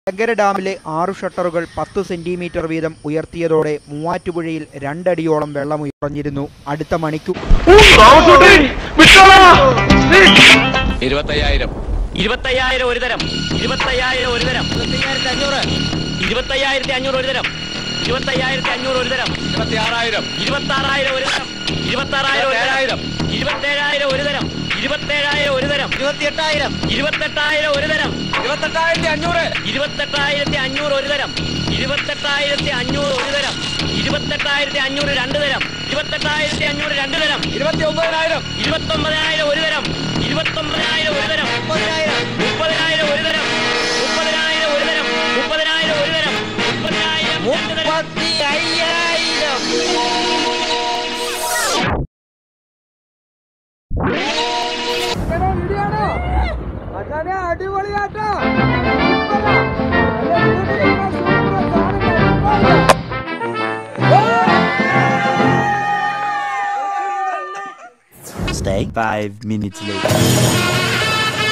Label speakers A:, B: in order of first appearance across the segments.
A: എലങ്കര ഡാമിലെ ആറു ഷട്ടറുകൾ പത്ത് സെന്റിമീറ്റർ വീതം ഉയർത്തിയതോടെ മൂവാറ്റുപുഴയിൽ രണ്ടടിയോളം വെള്ളം ഉയർന്നിരുന്നു അടുത്ത മണിക്കൂർ
B: ഇരുപത്തയ്യായിരം
C: ഇരുപത്തയ്യായിരം ഒരു തരം ഇരുപത്തയ്യായിരം ഒരു തരം ഇരുപത്തയ്യായിരത്തി അഞ്ഞൂറ് ഇരുപത്തയ്യായിരത്തി അഞ്ഞൂറ് ഒരു തരം ഇരുപത്തയ്യായിരത്തി അഞ്ഞൂറ് ഒരു തരം
B: ഇരുപത്തി ആറായിരം
C: ഇരുപത്താറായിരം ഒരു തരം ഇരുപത്താറായിരം ഒരു തരം ഇരുപത്തേഴായിരം ഒരു തരം ഇരുപത്തേഴായിരം ഒരു തരം ഇരുപത്തിയെട്ടായിരം ഇരുപത്തെട്ടായിരം ഒരു തരം
B: ഇരുപത്തെട്ടായിരത്തി അഞ്ഞൂറ്
C: ഇരുപത്തെട്ടായിരത്തി അഞ്ഞൂറ് ഒരു തരം ഇരുപത്തെട്ടായിരത്തി അഞ്ഞൂറ് ഒരു തരം ഇരുപത്തെട്ടായിരത്തി അഞ്ഞൂറ് രണ്ട് തരം ഇരുപത്തെട്ടായിരത്തി അഞ്ഞൂറ് രണ്ട് തരം
B: ഇരുപത്തി ഒമ്പതിനായിരം
C: ഇരുപത്തൊമ്പതിനായിരം ഒരു തരം ഇരുപത്തൊമ്പതിനായിരം ഒരു തരം മുപ്പതിനായിരം മുപ്പതിനായിരം ഒരു തരം മുപ്പതിനായിരം ഒരു തരം മുപ്പതിനായിരം ഒരു തരം മുപ്പതിനായിരം മുപ്പത്തി അയ്യായിരം
D: Stay five minutes later.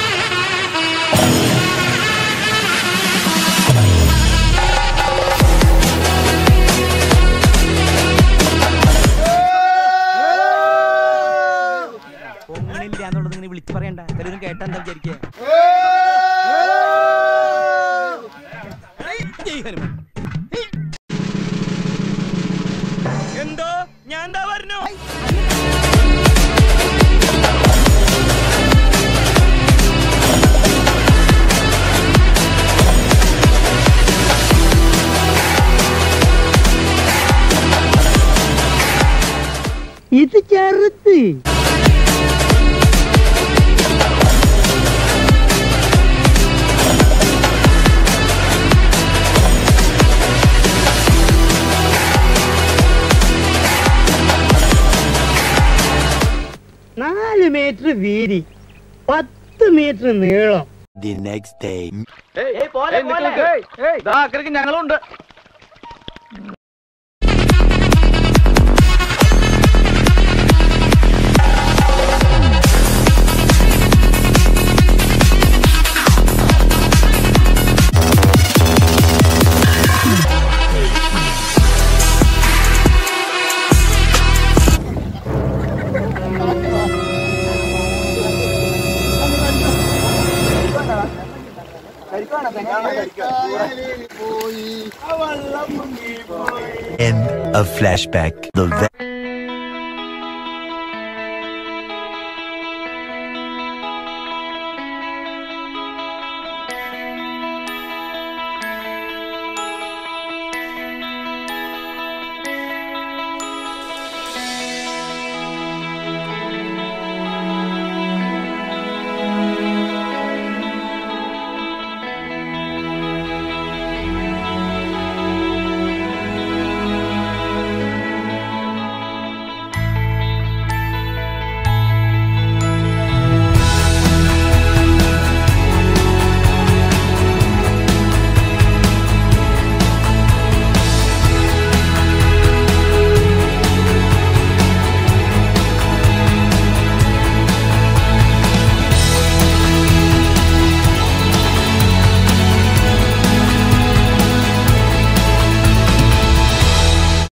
E: ഫോണില്ല എന്നുള്ളത് ഇങ്ങനെ വിളിച്ചു പറയണ്ട എല്ലാവരും കേട്ടാ എന്താ വിചാരിക്കുക
C: എന്തോ ഞാൻ എന്താ പറഞ്ഞു
E: ഇത് ചെറുത്ത് നാല് മീറ്റർ വീതി പത്ത് മീറ്റർ നീളം
D: The next day.
B: ഞങ്ങളുണ്ട്
D: End of flashback. The ve-